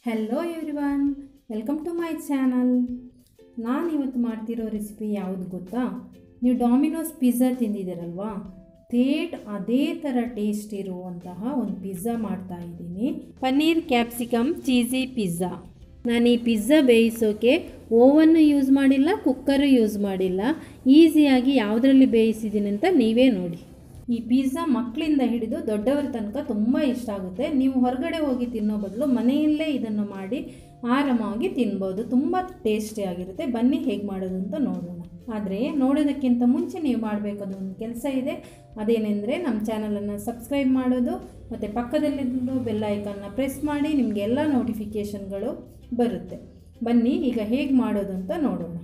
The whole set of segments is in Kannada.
hello everyone welcome to my channel ನಾನು ಇವತ್ತು ಮಾಡ್ತಿರೋ ರೆಸಿಪಿ ಯಾವುದು ಗೊತ್ತಾ ನೀವು ಡಾಮಿನೋಸ್ ಪಿಜ್ಜಾ ತಿಂದಿದ್ದೀರಲ್ವಾ ಥೇಟ್ ಅದೇ ಥರ ಟೇಸ್ಟ್ ಇರುವಂತಹ ಒಂದು ಪಿಜ್ಜಾ ಮಾಡ್ತಾ ಇದ್ದೀನಿ ಪನ್ನೀರ್ ಕ್ಯಾಪ್ಸಿಕಮ್ ಚೀಸಿ ಪಿಜ್ಜಾ ನಾನು ಈ ಪಿಜ್ಜಾ ಬೇಯಿಸೋಕೆ ಓವನ್ನು ಯೂಸ್ ಮಾಡಿಲ್ಲ ಕುಕ್ಕರು ಯೂಸ್ ಮಾಡಿಲ್ಲ ಈಸಿಯಾಗಿ ಯಾವುದರಲ್ಲಿ ಬೇಯಿಸಿದ್ದೀನಿ ಅಂತ ನೀವೇ ನೋಡಿ ಈ ಪಿಜ್ಜಾ ಮಕ್ಕಳಿಂದ ಹಿಡಿದು ದೊಡ್ಡವರ ತನಕ ತುಂಬ ಇಷ್ಟ ಆಗುತ್ತೆ ನೀವು ಹೊರಗಡೆ ಹೋಗಿ ತಿನ್ನೋ ಬದಲು ಮನೆಯಲ್ಲೇ ಇದನ್ನು ಮಾಡಿ ಆರಾಮಾಗಿ ತಿನ್ಬೋದು ತುಂಬ ಟೇಸ್ಟಿಯಾಗಿರುತ್ತೆ ಬನ್ನಿ ಹೇಗೆ ಮಾಡೋದು ಅಂತ ನೋಡೋಣ ಆದರೆ ನೋಡೋದಕ್ಕಿಂತ ಮುಂಚೆ ನೀವು ಮಾಡಬೇಕಾದ ಒಂದು ಕೆಲಸ ಇದೆ ಅದೇನೆಂದರೆ ನಮ್ಮ ಚಾನಲನ್ನು ಸಬ್ಸ್ಕ್ರೈಬ್ ಮಾಡೋದು ಮತ್ತು ಪಕ್ಕದಲ್ಲಿರೋ ಬೆಲ್ ಐಕನ್ನ ಪ್ರೆಸ್ ಮಾಡಿ ನಿಮಗೆಲ್ಲ ನೋಟಿಫಿಕೇಷನ್ಗಳು ಬರುತ್ತೆ ಬನ್ನಿ ಈಗ ಹೇಗೆ ಮಾಡೋದು ಅಂತ ನೋಡೋಣ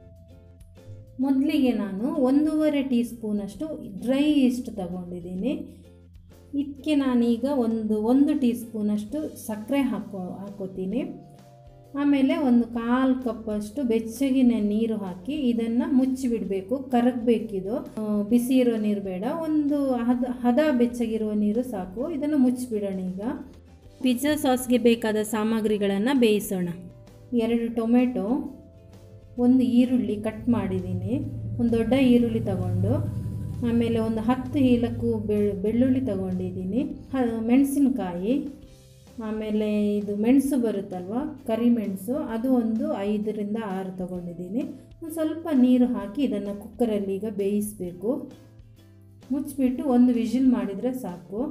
ಮೊದಲಿಗೆ ನಾನು ಒಂದೂವರೆ ಟೀ ಸ್ಪೂನಷ್ಟು ಡ್ರೈ ಈಸ್ಟ್ ತಗೊಂಡಿದ್ದೀನಿ ಇದಕ್ಕೆ ನಾನೀಗ ಒಂದು ಒಂದು ಟೀ ಸ್ಪೂನಷ್ಟು ಸಕ್ಕರೆ ಹಾಕೋ ಹಾಕೋತೀನಿ ಆಮೇಲೆ ಒಂದು ಕಾಲು ಕಪ್ಪಷ್ಟು ಬೆಚ್ಚಗಿನ ನೀರು ಹಾಕಿ ಇದನ್ನು ಮುಚ್ಚಿಬಿಡಬೇಕು ಕರಗಬೇಕಿದು ಬಿಸಿ ಇರೋ ನೀರು ಬೇಡ ಒಂದು ಹದ ಹದ ಬೆಚ್ಚಗಿರುವ ನೀರು ಸಾಕು ಇದನ್ನು ಮುಚ್ಚಿಬಿಡೋಣ ಈಗ ಪಿಜ್ಜಾ ಸಾಸ್ಗೆ ಬೇಕಾದ ಸಾಮಗ್ರಿಗಳನ್ನು ಬೇಯಿಸೋಣ ಎರಡು ಟೊಮೆಟೊ ಒಂದು ಈರುಳ್ಳಿ ಕಟ್ ಮಾಡಿದ್ದೀನಿ ಒಂದು ದೊಡ್ಡ ಈರುಳ್ಳಿ ತಗೊಂಡು ಆಮೇಲೆ ಒಂದು ಹತ್ತು ಏಲಕ್ಕು ಬೆಳ್ಳುಳ್ಳಿ ತಗೊಂಡಿದ್ದೀನಿ ಹ ಮೆಣಸಿನ್ಕಾಯಿ ಆಮೇಲೆ ಇದು ಮೆಣಸು ಬರುತ್ತಲ್ವ ಕರಿಮೆಣಸು ಅದು ಒಂದು ಐದರಿಂದ ಆರು ತಗೊಂಡಿದ್ದೀನಿ ಒಂದು ಸ್ವಲ್ಪ ನೀರು ಹಾಕಿ ಇದನ್ನು ಕುಕ್ಕರಲ್ಲಿ ಈಗ ಬೇಯಿಸಬೇಕು ಮುಚ್ಚಿಬಿಟ್ಟು ಒಂದು ವಿಷಿಲ್ ಮಾಡಿದರೆ ಸಾಕು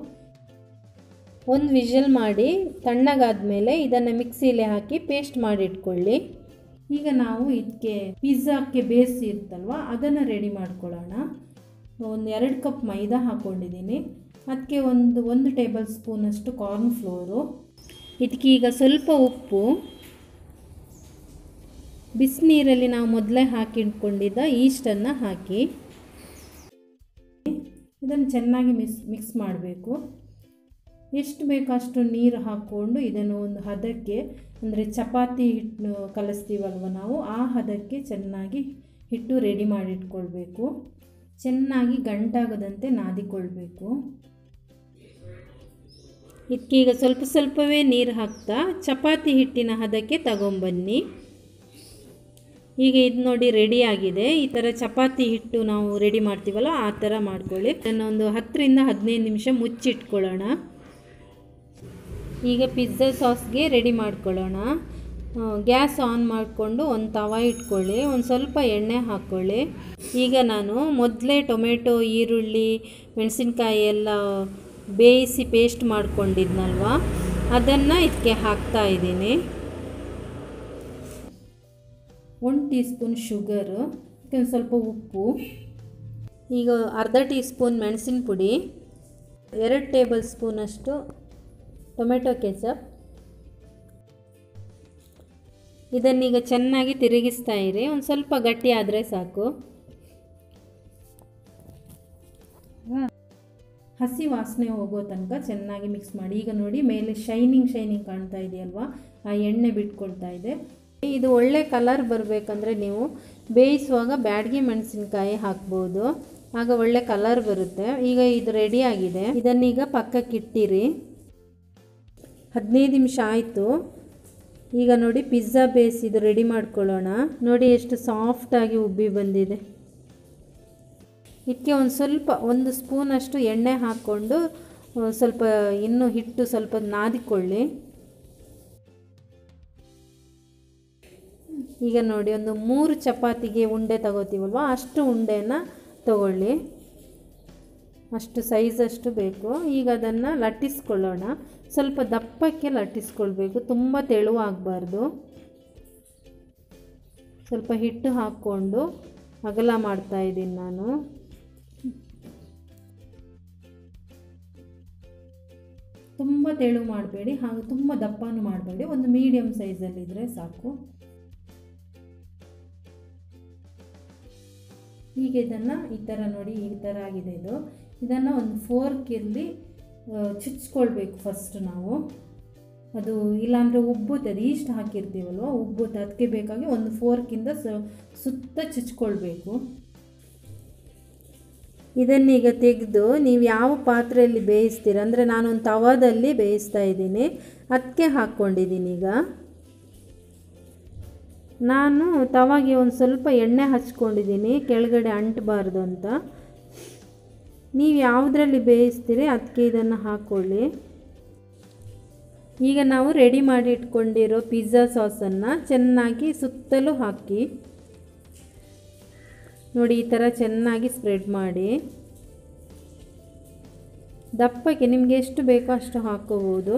ಒಂದು ವಿಷಲ್ ಮಾಡಿ ತಣ್ಣಗಾದ್ಮೇಲೆ ಇದನ್ನು ಮಿಕ್ಸಿಲಿ ಹಾಕಿ ಪೇಸ್ಟ್ ಮಾಡಿ ಇಟ್ಕೊಳ್ಳಿ ಈಗ ನಾವು ಇದಕ್ಕೆ ಪಿಜ್ಜಾಕ್ಕೆ ಬೇಯಿಸಿ ಇರ್ತಲ್ವ ಅದನ್ನು ರೆಡಿ ಮಾಡ್ಕೊಳ್ಳೋಣ ಒಂದು ಎರಡು ಕಪ್ ಮೈದಾ ಹಾಕ್ಕೊಂಡಿದ್ದೀನಿ ಅದಕ್ಕೆ ಒಂದು ಒಂದು ಟೇಬಲ್ ಸ್ಪೂನಷ್ಟು ಕಾರ್ನ್ ಫ್ಲೋರು ಇದಕ್ಕೆ ಈಗ ಸ್ವಲ್ಪ ಉಪ್ಪು ಬಿಸಿನೀರಲ್ಲಿ ನಾವು ಮೊದಲೇ ಹಾಕಿಟ್ಕೊಂಡಿದ್ದ ಈಸ್ಟನ್ನು ಹಾಕಿ ಇದನ್ನು ಚೆನ್ನಾಗಿ ಮಿಕ್ಸ್ ಮಿಕ್ಸ್ ಮಾಡಬೇಕು ಎಷ್ಟು ಬೇಕೋ ಅಷ್ಟು ನೀರು ಹಾಕ್ಕೊಂಡು ಇದನ್ನು ಒಂದು ಹದಕ್ಕೆ ಅಂದರೆ ಚಪಾತಿ ಹಿಟ್ಟು ಕಲಿಸ್ತೀವಲ್ವ ನಾವು ಆ ಹದಕ್ಕೆ ಚೆನ್ನಾಗಿ ಹಿಟ್ಟು ರೆಡಿ ಮಾಡಿಟ್ಕೊಳ್ಬೇಕು ಚೆನ್ನಾಗಿ ಗಂಟಾಗದಂತೆ ನಾದಿಕೊಳ್ಬೇಕು ಇದಕ್ಕೀಗ ಸ್ವಲ್ಪ ಸ್ವಲ್ಪವೇ ನೀರು ಹಾಕ್ತಾ ಚಪಾತಿ ಹಿಟ್ಟಿನ ಹದಕ್ಕೆ ತಗೊಂಬನ್ನಿ ಈಗ ಇದು ನೋಡಿ ರೆಡಿ ಆಗಿದೆ ಈ ಥರ ಚಪಾತಿ ಹಿಟ್ಟು ನಾವು ರೆಡಿ ಮಾಡ್ತೀವಲ್ಲ ಆ ಥರ ಮಾಡ್ಕೊಳ್ಳಿ ಇದನ್ನು ಒಂದು ಹತ್ತರಿಂದ ಹದಿನೈದು ನಿಮಿಷ ಮುಚ್ಚಿಟ್ಕೊಳ್ಳೋಣ ಈಗ ಪಿಜ್ಜಾ ಸಾಸ್ಗೆ ರೆಡಿ ಮಾಡ್ಕೊಳ್ಳೋಣ ಗ್ಯಾಸ್ ಆನ್ ಮಾಡಿಕೊಂಡು ಒಂದು ತವ ಇಟ್ಕೊಳ್ಳಿ ಒಂದು ಸ್ವಲ್ಪ ಎಣ್ಣೆ ಹಾಕ್ಕೊಳ್ಳಿ ಈಗ ನಾನು ಮೊದಲೇ ಟೊಮೆಟೊ ಈರುಳ್ಳಿ ಮೆಣಸಿನ್ಕಾಯಿ ಎಲ್ಲ ಬೇಯಿಸಿ ಪೇಸ್ಟ್ ಮಾಡ್ಕೊಂಡಿದ್ನಲ್ವ ಅದನ್ನು ಇದಕ್ಕೆ ಹಾಕ್ತಾ ಇದ್ದೀನಿ ಒಂದು ಟೀ ಸ್ಪೂನ್ ಶುಗರು ಒಂದು ಸ್ವಲ್ಪ ಉಪ್ಪು ಈಗ ಅರ್ಧ ಟೀ ಸ್ಪೂನ್ ಮೆಣಸಿನ ಪುಡಿ ಎರಡು ಟೇಬಲ್ ಸ್ಪೂನಷ್ಟು ಟೊಮೆಟೊ ಕೆಚಪ್ ಇದನ್ನೀಗ ಚೆನ್ನಾಗಿ ತಿರುಗಿಸ್ತಾ ಇರಿ ಒಂದು ಸ್ವಲ್ಪ ಗಟ್ಟಿ ಆದರೆ ಸಾಕು ಹಸಿ ವಾಸನೆ ಹೋಗೋ ತನಕ ಚೆನ್ನಾಗಿ ಮಿಕ್ಸ್ ಮಾಡಿ ಈಗ ನೋಡಿ ಮೇಲೆ ಶೈನಿಂಗ್ ಶೈನಿಂಗ್ ಕಾಣ್ತಾ ಇದೆಯಲ್ವಾ ಆ ಎಣ್ಣೆ ಬಿಟ್ಕೊಳ್ತಾ ಇದೆ ಇದು ಒಳ್ಳೆ ಕಲರ್ ಬರಬೇಕಂದ್ರೆ ನೀವು ಬೇಯಿಸುವಾಗ ಬ್ಯಾಡಗಿ ಮೆಣಸಿನ್ಕಾಯಿ ಹಾಕ್ಬೋದು ಆಗ ಒಳ್ಳೆ ಕಲರ್ ಬರುತ್ತೆ ಈಗ ಇದು ರೆಡಿ ಆಗಿದೆ ಇದನ್ನೀಗ ಪಕ್ಕಕ್ಕೆ ಇಟ್ಟಿರಿ ಹದಿನೈದು ನಿಮಿಷ ಆಯಿತು ಈಗ ನೋಡಿ ಪಿಜ್ಜಾ ಬೇಸ್ ಇದು ರೆಡಿ ಮಾಡ್ಕೊಳ್ಳೋಣ ನೋಡಿ ಎಷ್ಟು ಸಾಫ್ಟಾಗಿ ಉಬ್ಬಿ ಬಂದಿದೆ ಇದಕ್ಕೆ ಒಂದು ಸ್ವಲ್ಪ ಒಂದು ಸ್ಪೂನಷ್ಟು ಎಣ್ಣೆ ಹಾಕ್ಕೊಂಡು ಸ್ವಲ್ಪ ಇನ್ನೂ ಹಿಟ್ಟು ಸ್ವಲ್ಪ ನಾದಿಕೊಳ್ಳಿ ಈಗ ನೋಡಿ ಒಂದು ಮೂರು ಚಪಾತಿಗೆ ಉಂಡೆ ತಗೋತೀವಲ್ವ ಅಷ್ಟು ಉಂಡೆನ ತಗೊಳ್ಳಿ ಅಷ್ಟು ಸೈಜಷ್ಟು ಬೇಕು ಈಗ ಅದನ್ನು ಲಟ್ಟಿಸ್ಕೊಳ್ಳೋಣ ಸ್ವಲ್ಪ ದಪ್ಪಕ್ಕೆ ಲಟ್ಟಿಸ್ಕೊಳ್ಬೇಕು ತುಂಬ ತೆಳುವಾಗಬಾರ್ದು ಸ್ವಲ್ಪ ಹಿಟ್ಟು ಹಾಕ್ಕೊಂಡು ಅಗಲ ಮಾಡ್ತಾಯಿದ್ದೀನಿ ನಾನು ತುಂಬ ತೆಳು ಮಾಡಬೇಡಿ ಹಾಗೂ ತುಂಬ ದಪ್ಪನೂ ಮಾಡಬೇಡಿ ಒಂದು ಮೀಡಿಯಮ್ ಸೈಜಲ್ಲಿದ್ದರೆ ಸಾಕು ಈಗ ಇದನ್ನು ಈ ಥರ ನೋಡಿ ಈ ಥರ ಆಗಿದೆ ಇದು ಇದನ್ನು ಒಂದು ಫೋರ್ಕಿಲ್ಲಿ ಚುಚ್ಕೊಳ್ಬೇಕು ಫಸ್ಟ್ ನಾವು ಅದು ಇಲ್ಲಾಂದರೆ ಉಬ್ಬುತ್ತದೆ ಈಸ್ಟ್ ಹಾಕಿರ್ತೀವಲ್ವ ಉಬ್ಬುತ್ತೆ ಅದಕ್ಕೆ ಬೇಕಾಗಿ ಒಂದು ಫೋರ್ಕಿಂದ ಸ ಸುತ್ತ ಚುಚ್ಕೊಳ್ಬೇಕು ಇದನ್ನೀಗ ತೆಗೆದು ನೀವು ಯಾವ ಪಾತ್ರೆಯಲ್ಲಿ ಬೇಯಿಸ್ತೀರ ಅಂದರೆ ನಾನೊಂದು ತವಾದಲ್ಲಿ ಬೇಯಿಸ್ತಾ ಇದ್ದೀನಿ ಅದಕ್ಕೆ ಹಾಕ್ಕೊಂಡಿದ್ದೀನಿ ಈಗ ನಾನು ತವಾಗೆ ಒಂದು ಸ್ವಲ್ಪ ಎಣ್ಣೆ ಹಚ್ಕೊಂಡಿದ್ದೀನಿ ಕೆಳಗಡೆ ಅಂಟಬಾರ್ದು ಅಂತ ನೀವು ಯಾವುದರಲ್ಲಿ ಬೇಯಿಸ್ತೀರಿ ಅದಕ್ಕೆ ಇದನ್ನು ಹಾಕ್ಕೊಳ್ಳಿ ಈಗ ನಾವು ರೆಡಿ ಮಾಡಿ ಇಟ್ಕೊಂಡಿರೋ ಪಿಜ್ಜಾ ಸಾಸನ್ನು ಚೆನ್ನಾಗಿ ಸುತ್ತಲೂ ಹಾಕಿ ನೋಡಿ ಈ ಥರ ಚೆನ್ನಾಗಿ ಸ್ಪ್ರೆಡ್ ಮಾಡಿ ದಪ್ಪಕ್ಕೆ ನಿಮಗೆ ಎಷ್ಟು ಬೇಕೋ ಅಷ್ಟು ಹಾಕ್ಕೋಬೋದು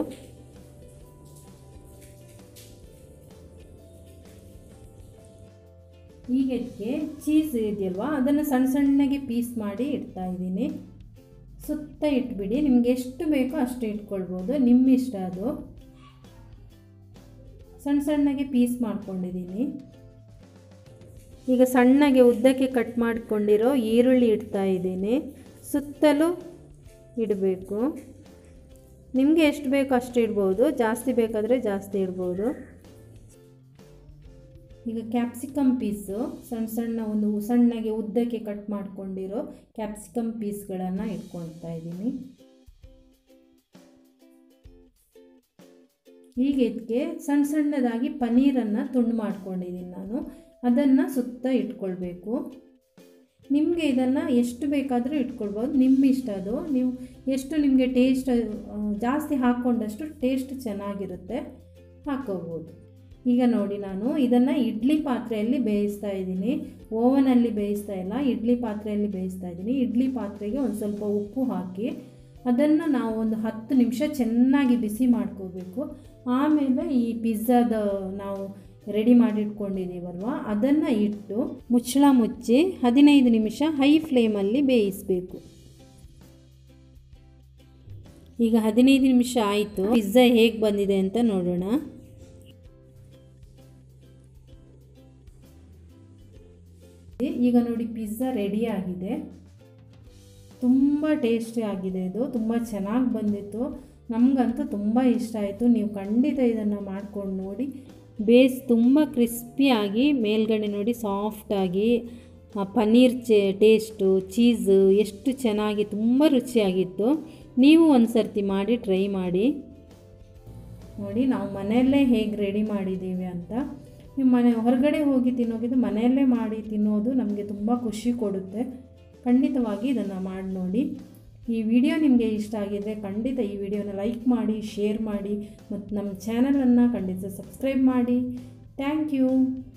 ಈಗ ಇದಕ್ಕೆ ಚೀಸ್ ಇದೆಯಲ್ವಾ ಅದನ್ನು ಸಣ್ಣ ಸಣ್ಣಗೆ ಪೀಸ್ ಮಾಡಿ ಇಡ್ತಾ ಇದ್ದೀನಿ ಸುತ್ತ ಇಟ್ಬಿಡಿ ನಿಮ್ಗೆ ಎಷ್ಟು ಬೇಕೋ ಅಷ್ಟು ಇಟ್ಕೊಳ್ಬೋದು ನಿಮ್ಮ ಇಷ್ಟ ಅದು ಸಣ್ಣ ಸಣ್ಣಗೆ ಪೀಸ್ ಮಾಡ್ಕೊಂಡಿದ್ದೀನಿ ಈಗ ಸಣ್ಣಗೆ ಉದ್ದಕ್ಕೆ ಕಟ್ ಮಾಡಿಕೊಂಡಿರೋ ಈರುಳ್ಳಿ ಇಡ್ತಾ ಇದ್ದೀನಿ ಸುತ್ತಲೂ ಇಡಬೇಕು ನಿಮಗೆ ಎಷ್ಟು ಬೇಕೋ ಅಷ್ಟು ಇಡ್ಬೋದು ಜಾಸ್ತಿ ಬೇಕಾದರೆ ಜಾಸ್ತಿ ಇಡ್ಬೋದು ಈಗ ಕ್ಯಾಪ್ಸಿಕಮ್ ಪೀಸು ಸಣ್ಣ ಸಣ್ಣ ಒಂದು ಸಣ್ಣಗೆ ಉದ್ದಕ್ಕೆ ಕಟ್ ಮಾಡ್ಕೊಂಡಿರೋ ಕ್ಯಾಪ್ಸಿಕಮ್ ಪೀಸ್ಗಳನ್ನು ಇಟ್ಕೊಳ್ತಾ ಇದ್ದೀನಿ ಈಗ ಇದಕ್ಕೆ ಸಣ್ಣ ಸಣ್ಣದಾಗಿ ಪನ್ನೀರನ್ನು ತುಂಡು ಮಾಡ್ಕೊಂಡಿದ್ದೀನಿ ನಾನು ಅದನ್ನು ಸುತ್ತ ಇಟ್ಕೊಳ್ಬೇಕು ನಿಮಗೆ ಇದನ್ನು ಎಷ್ಟು ಬೇಕಾದರೂ ಇಟ್ಕೊಳ್ಬೋದು ನಿಮ್ಮ ಇಷ್ಟ ಅದು ನೀವು ಎಷ್ಟು ನಿಮಗೆ ಟೇಸ್ಟ್ ಜಾಸ್ತಿ ಹಾಕ್ಕೊಂಡಷ್ಟು ಟೇಸ್ಟ್ ಚೆನ್ನಾಗಿರುತ್ತೆ ಹಾಕ್ಕೋಬೋದು ಈಗ ನೋಡಿ ನಾನು ಇದನ್ನು ಇಡ್ಲಿ ಪಾತ್ರೆಯಲ್ಲಿ ಬೇಯಿಸ್ತಾ ಇದ್ದೀನಿ ಓವನಲ್ಲಿ ಬೇಯಿಸ್ತಾ ಇಲ್ಲ ಇಡ್ಲಿ ಪಾತ್ರೆಯಲ್ಲಿ ಬೇಯಿಸ್ತಾ ಇದ್ದೀನಿ ಇಡ್ಲಿ ಪಾತ್ರೆಗೆ ಒಂದು ಸ್ವಲ್ಪ ಉಪ್ಪು ಹಾಕಿ ಅದನ್ನು ನಾವು ಒಂದು ಹತ್ತು ನಿಮಿಷ ಚೆನ್ನಾಗಿ ಬಿಸಿ ಮಾಡ್ಕೋಬೇಕು ಆಮೇಲೆ ಈ ಪಿಜ್ಜಾದ ನಾವು ರೆಡಿ ಮಾಡಿಟ್ಕೊಂಡಿದ್ದೀವಲ್ವ ಅದನ್ನು ಇಟ್ಟು ಮುಚ್ಚಳ ಮುಚ್ಚಿ ಹದಿನೈದು ನಿಮಿಷ ಹೈ ಫ್ಲೇಮಲ್ಲಿ ಬೇಯಿಸಬೇಕು ಈಗ ಹದಿನೈದು ನಿಮಿಷ ಆಯಿತು ಪಿಜ್ಜಾ ಹೇಗೆ ಬಂದಿದೆ ಅಂತ ನೋಡೋಣ ಈಗ ನೋಡಿ ಪಿಜ್ಜಾ ರೆಡಿ ಆಗಿದೆ ತುಂಬ ಟೇಸ್ಟಿ ಆಗಿದೆ ಇದು ತುಂಬ ಚೆನ್ನಾಗಿ ಬಂದಿತ್ತು ನಮಗಂತೂ ತುಂಬ ಇಷ್ಟ ಆಯಿತು ನೀವು ಖಂಡಿತ ಇದನ್ನು ಮಾಡ್ಕೊಂಡು ನೋಡಿ ಬೇಸ್ ತುಂಬ ಕ್ರಿಸ್ಪಿಯಾಗಿ ಮೇಲ್ಗಡೆ ನೋಡಿ ಸಾಫ್ಟಾಗಿ ಪನ್ನೀರ್ ಚೆ ಟೇಸ್ಟು ಚೀಸು ಎಷ್ಟು ಚೆನ್ನಾಗಿ ತುಂಬ ರುಚಿಯಾಗಿತ್ತು ನೀವು ಒಂದು ಸರ್ತಿ ಮಾಡಿ ಟ್ರೈ ಮಾಡಿ ನೋಡಿ ನಾವು ಮನೆಯಲ್ಲೇ ಹೇಗೆ ರೆಡಿ ಮಾಡಿದ್ದೀವಿ ಅಂತ ನೀವು ಮನೆ ಹೊರಗಡೆ ಹೋಗಿ ತಿನ್ನೋಗಿದ್ದು ಮನೆಯಲ್ಲೇ ಮಾಡಿ ತಿನ್ನೋದು ನಮಗೆ ತುಂಬ ಖುಷಿ ಕೊಡುತ್ತೆ ಖಂಡಿತವಾಗಿ ಇದನ್ನು ಮಾಡಿ ನೋಡಿ ಈ ವಿಡಿಯೋ ನಿಮಗೆ ಇಷ್ಟ ಆಗಿದ್ದರೆ ಖಂಡಿತ ಈ ವಿಡಿಯೋನ ಲೈಕ್ ಮಾಡಿ ಶೇರ್ ಮಾಡಿ ಮತ್ತು ನಮ್ಮ ಚಾನಲನ್ನು ಖಂಡಿತ ಸಬ್ಸ್ಕ್ರೈಬ್ ಮಾಡಿ ಥ್ಯಾಂಕ್ ಯು